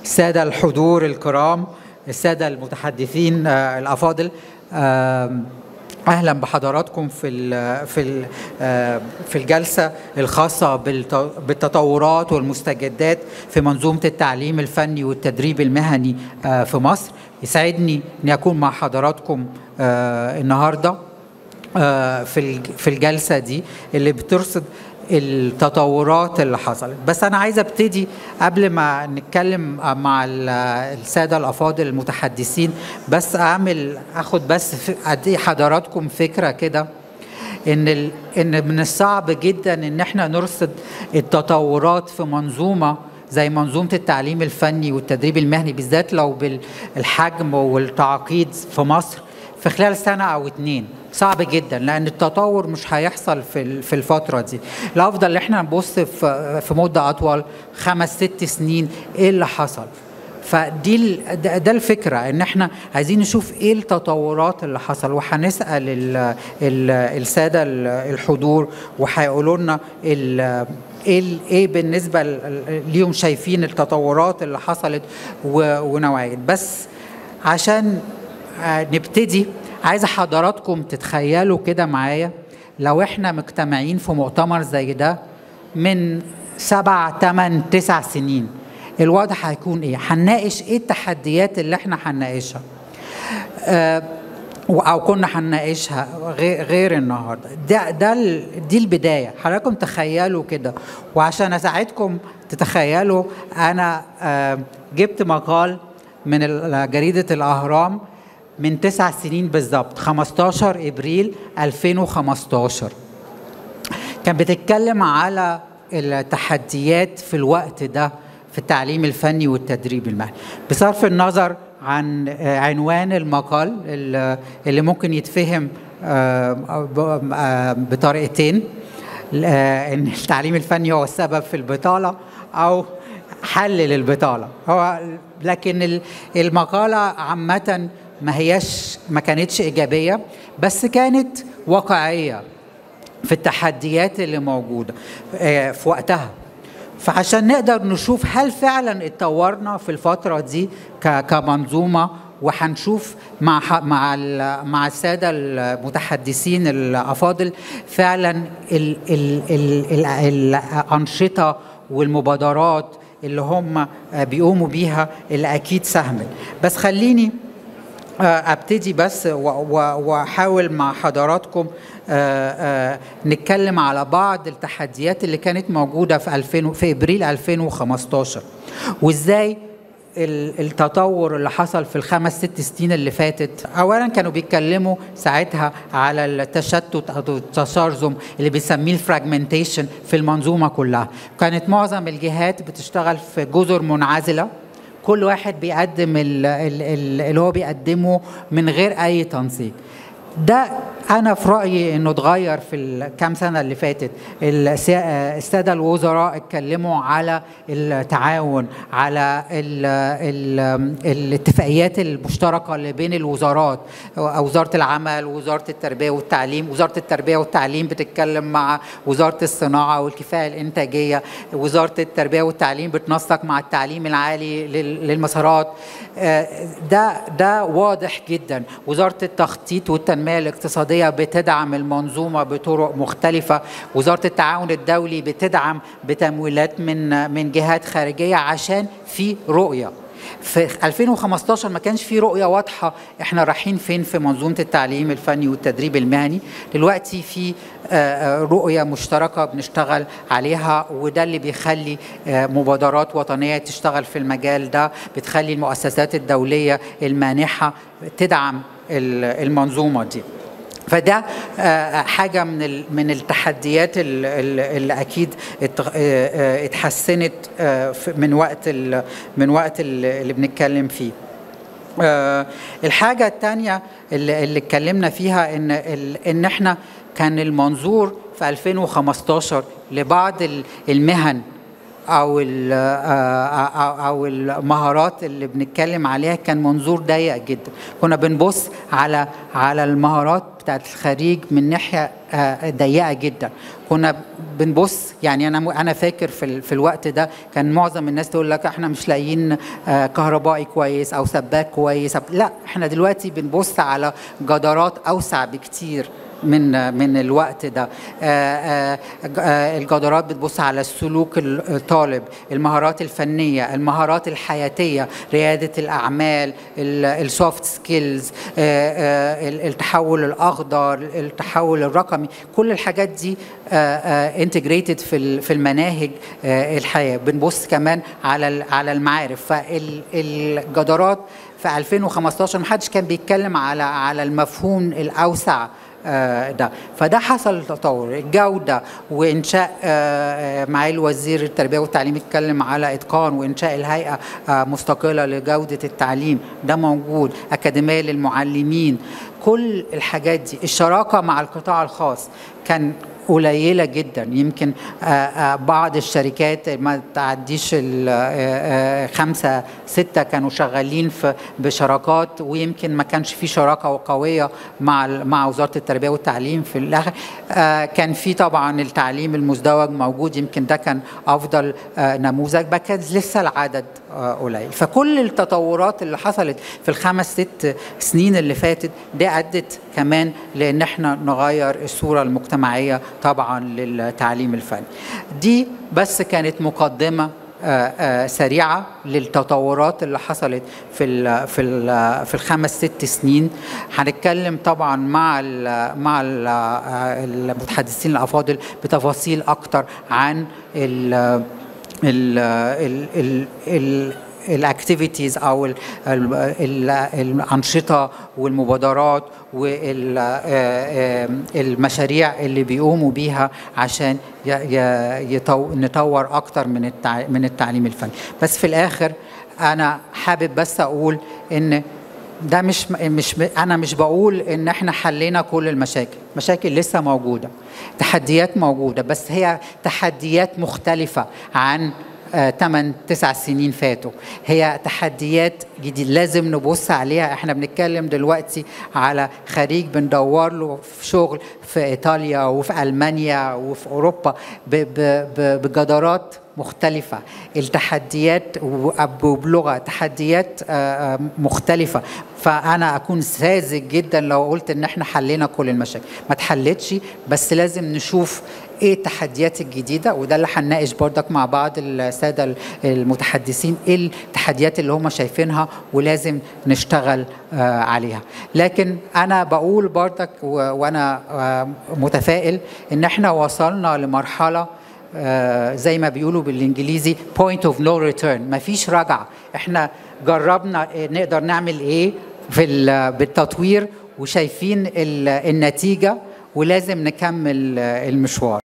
السادة الحضور الكرام السادة المتحدثين آه، الأفاضل آم، اهلا بحضراتكم في ال في ال في الجلسه الخاصه بالت- بالتطورات والمستجدات في منظومه التعليم الفني والتدريب المهني آه، في مصر يسعدني اني اكون مع حضراتكم آه، النهارده آه، في الج- في الجلسه دي اللي بترصد التطورات اللي حصلت بس انا عايز ابتدي قبل ما نتكلم مع ال- الساده الافاضل المتحدثين بس اعمل اخد بس ف- ادي حضراتكم فكره كده ان ال... ان من الصعب جدا ان احنا نرصد التطورات في منظومه زي منظومه التعليم الفني والتدريب المهني بالذات لو بالحجم والتعقيد في مصر في خلال سنه او اتنين صعب جدا لان التطور مش هيحصل في ال- في الفتره دي الافضل ان احنا نبص في في مده اطول خمس ست سنين ايه اللي حصل فدي ال- ده ده الفكره ان احنا عايزين نشوف ايه التطورات اللي حصل وهنسال ال ال الساده ال- الحضور وهيقولوا لنا ال- ايه ال- ايه بالنسبه ل- ليهم شايفين التطورات اللي حصلت و- ونوعيه بس عشان آه، نبتدي عايزه حضراتكم تتخيلوا كده معايا لو احنا مجتمعين في مؤتمر زي ده من سبع تمن تسع سنين الوضع هيكون ايه؟ هنناقش ايه التحديات اللي احنا هنناقشها؟ آه، او كنا هنناقشها غير, غير النهارده ده ده ال- دي البدايه حضراتكم تخيلوا كده وعشان اساعدكم تتخيلوا انا آه، جبت مقال من ال- جريده الاهرام من تسع سنين بالظبط 15 ابريل 2015 كان بتتكلم على التحديات في الوقت ده في التعليم الفني والتدريب المهني بصرف النظر عن آه، عنوان المقال ال- اللي ممكن يتفهم آه، ب- آه، بطريقتين آه، ان التعليم الفني هو السبب في البطاله او حل للبطاله هو لكن ال- المقاله عامه ما هياش ما كانتش ايجابيه بس كانت واقعيه في التحديات اللي موجوده آه، في وقتها فعشان نقدر نشوف هل فعلا اتطورنا في الفتره دي ك- كمنظومه وهنشوف مع ح- مع ال- مع الساده المتحدثين الافاضل فعلا ال ال ال ال الانشطه والمبادرات اللي هم آه، بيقوموا بيها اللي اكيد ساهمت بس خليني آه، ابتدي بس و- و- واحاول مع حضراتكم آه، آه، نتكلم على بعض التحديات اللي كانت موجوده في 2000 في ابريل 2015 وازاي ال- التطور اللي حصل في الخمس ست سنين اللي فاتت اولا كانوا بيتكلموا ساعتها على التشتت او التشرذم اللي بيسميه الفراجمنتيشن في المنظومه كلها كانت معظم الجهات بتشتغل في جزر منعزله كل واحد بيقدم ال- ال- ال- اللي هو بيقدمه من غير اي تنسيق ده انا في رايي انه اتغير في الكام سنه اللي فاتت السا- الساده الوزراء اتكلموا على التعاون على ال ال الاتفاقيات المشتركه اللي بين الوزارات وزاره العمل وزاره التربيه والتعليم وزاره التربيه والتعليم بتتكلم مع وزاره الصناعه والكفاءه الانتاجيه وزاره التربيه والتعليم بتنسق مع التعليم العالي لل- للمسارات آه، ده ده واضح جدا وزاره التخطيط والتنميه الاقتصاديه بتدعم المنظومه بطرق مختلفه وزاره التعاون الدولي بتدعم بتمويلات من من جهات خارجيه عشان في رؤيه في 2015 ما كانش في رؤيه واضحه احنا رايحين فين في منظومه التعليم الفني والتدريب المهني دلوقتي في آه، آه، رؤيه مشتركه بنشتغل عليها وده اللي بيخلي آه، مبادرات وطنيه تشتغل في المجال ده بتخلي المؤسسات الدوليه المانحه تدعم ال- المنظومه دي فده آه، حاجه من ال- من التحديات ال- ال- اللي اكيد ات- آه، آه، اتحسنت آه، في- من وقت ال- من وقت ال- اللي بنتكلم فيه آه، الحاجة التانية اللي, اللي اتكلمنا فيها ان ال- ان احنا كان المنظور في 2015 لبعض ال- المهن او ال- آه، او أو المهارات اللي بنتكلم عليها كان منظور ضيق جدا كنا بنبص على على المهارات بتاعت الخريج من ناحيه آه، ضيقه جدا كنا بنبص يعني انا انا فاكر في ال- في الوقت ده كان معظم الناس تقول لك احنا مش لاقيين آه، كهربائي كويس او سباك كويس لا احنا دلوقتي بنبص على جدارات اوسع بكتير من من الوقت ده آه، آه، آه، الجدارات بتبص على السلوك الطالب المهارات الفنيه المهارات الحياتيه رياده الاعمال السوفت سكيلز التحول الاخضر التحول الرقمي كل الحاجات دي انتجريتد في ال- في المناهج آه، الحياه بنبص كمان على ال- على المعارف فالجدارات في 2015 محدش كان بيتكلم على على المفهوم الاوسع آه، ده فده حصل تطور الجودة وإنشاء آه، آه، معالي وزير التربية والتعليم اتكلم على إتقان وإنشاء الهيئة آه، مستقلة لجودة التعليم ده موجود أكاديمية للمعلمين كل الحاجات دي الشراكة مع القطاع الخاص كان قليلة جدا يمكن آه، آه، بعض الشركات ما تعديش ال- آه، آه، خمسة ستة كانوا شغالين في بشراكات ويمكن ما كانش في شراكة قوية مع ال- مع وزارة التربية والتعليم في الآخر آه، كان في طبعا التعليم المزدوج موجود يمكن ده كان أفضل آه، نموذج بس كان لسه العدد آه، قليل فكل التطورات اللي حصلت في الخمس ست سنين اللي فاتت ده أدت كمان لأن احنا نغير الصورة المجتمعية طبعا للتعليم الفني دي بس كانت مقدمة آه، آه، سريعة للتطورات اللي حصلت في ال في ال في الخمس ست سنين هنتكلم طبعا مع ال مع ال المتحدثين الافاضل بتفاصيل اكتر عن ال ال ال ال ال الاكتيفيتيز او ال ال ال الانشطه والمبادرات والمشاريع اللي بيقوموا بيها عشان ي- ي- يطو- نطور اكتر من التع- من التعليم الفني بس في الاخر انا حابب بس اقول ان ده مش مش انا مش بقول ان احنا حلينا كل المشاكل مشاكل لسه موجوده تحديات موجوده بس هي تحديات مختلفه عن 8 9 سنين فاتوا هي تحديات جديد لازم نبص عليها احنا بنتكلم دلوقتي على خريج بندور له في شغل في ايطاليا وفي المانيا وفي اوروبا ب- ب- ب- بجدارات مختلفة التحديات وب- بلغة تحديات آه، آه، مختلفة فأنا أكون ساذج جدا لو قلت إن إحنا حلينا كل المشاكل ما اتحلتش بس لازم نشوف ايه التحديات الجديده وده اللي هنناقش برضك مع بعض الساده المتحدثين ايه التحديات اللي هم شايفينها ولازم نشتغل آه، عليها لكن انا بقول برضك و- وانا آه، متفائل ان احنا وصلنا لمرحله آه، زي ما بيقولوا بالانجليزي point of no return مفيش رجعه احنا جربنا آه، نقدر نعمل ايه في ال- بالتطوير وشايفين ال- النتيجه ولازم نكمل آه، المشوار